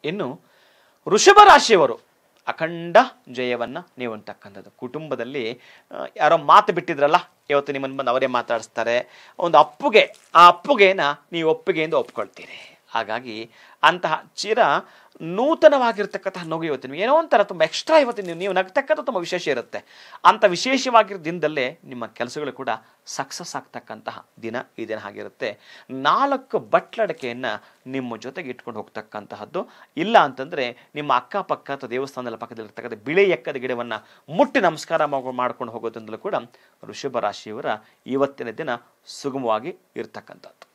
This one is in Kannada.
ಇನ್ನು ವೃಷಭ ರಾಶಿಯವರು ಅಖಂಡ ಜಯವನ್ನ ನೀವು ಅಂತಕ್ಕಂಥದ್ದು ಕುಟುಂಬದಲ್ಲಿ ಆ, ಯಾರೋ ಮಾತು ಬಿಟ್ಟಿದ್ರಲ್ಲ ಇವತ್ತು ನಿಮ್ಮನ್ನು ಬಂದು ಅವರೇ ಮಾತಾಡಿಸ್ತಾರೆ ಒಂದು ಅಪ್ಪುಗೆ ಆ ಅಪ್ಪುಗೆನ ನೀವು ಒಪ್ಪಿಗೆಯಿಂದ ಒಪ್ಕೊಳ್ತೀರಿ ಹಾಗಾಗಿ ಅಂತಹ ಚಿರ ನೂತನವಾಗಿರ್ತಕ್ಕಂತಹ ನಗು ಇವತ್ತು ನಿಮ್ಗೆ ಏನೋ ಒಂಥರ ತುಂಬ ಎಕ್ಸ್ಟ್ರಾ ಇವತ್ತು ನೀವು ನೀವು ನಗ್ತಕ್ಕಂಥ ತುಂಬ ವಿಶೇಷ ಇರುತ್ತೆ ಅಂಥ ವಿಶೇಷವಾಗಿರೋ ದಿನದಲ್ಲೇ ನಿಮ್ಮ ಕೆಲಸಗಳು ಕೂಡ ಸಕ್ಸಸ್ ಆಗ್ತಕ್ಕಂತಹ ದಿನ ಈ ದಿನ ಆಗಿರುತ್ತೆ ನಾಲ್ಕು ಬಟ್ಲಡಕೆಯನ್ನು ನಿಮ್ಮ ಜೊತೆಗೆ ಇಟ್ಕೊಂಡು ಹೋಗ್ತಕ್ಕಂತಹದ್ದು ಇಲ್ಲ ಅಂತಂದರೆ ನಿಮ್ಮ ಅಕ್ಕಪಕ್ಕ ಅಥವಾ ದೇವಸ್ಥಾನದ ಪಕ್ಕದಲ್ಲಿರ್ತಕ್ಕಂಥ ಬಿಳಿ ಎಕ್ಕದ ಗಿಡವನ್ನು ಮುಟ್ಟಿ ನಮಸ್ಕಾರ ಮಾಡ್- ಮಾಡ್ಕೊಂಡು ಹೋಗೋದ್ರಿಂದಲೂ ಕೂಡ ವೃಷಭ ರಾಶಿಯವರ ಇವತ್ತಿನ ದಿನ ಸುಗಮವಾಗಿ ಇರ್ತಕ್ಕಂಥದ್ದು